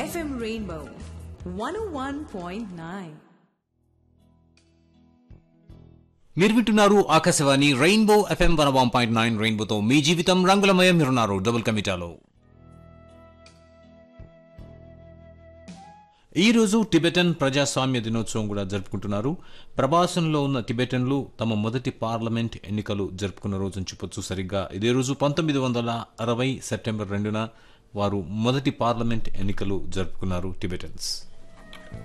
FM Rainbow 101.9. మీరు వింటున్నారు Akashvani Rainbow FM one one point nine రెయిన్బోతో మీ జీవితం రంగులమయం మీరున్నారు డబుల్ కమిటాలో ఈ రోజు టిబెటన్ ప్రజాస్వామ్య దినోత్సవం కూడా జరుపుకుంటున్నారు ప్రభాసంలో ఉన్న టిబెటన్లు తమ మొదటి పార్లమెంట్ ఎన్నికలు జరుపుకున్న రోజు అని చెప్పొచ్చు సరిగ్గా ఇదే రోజు పంతొమ్మిది వందల అరవై సెప్టెంబర్ రెండున వారు మొదటి పార్లమెంట్ ఎన్నికలు జరుపుకున్నారు టిబెటన్స్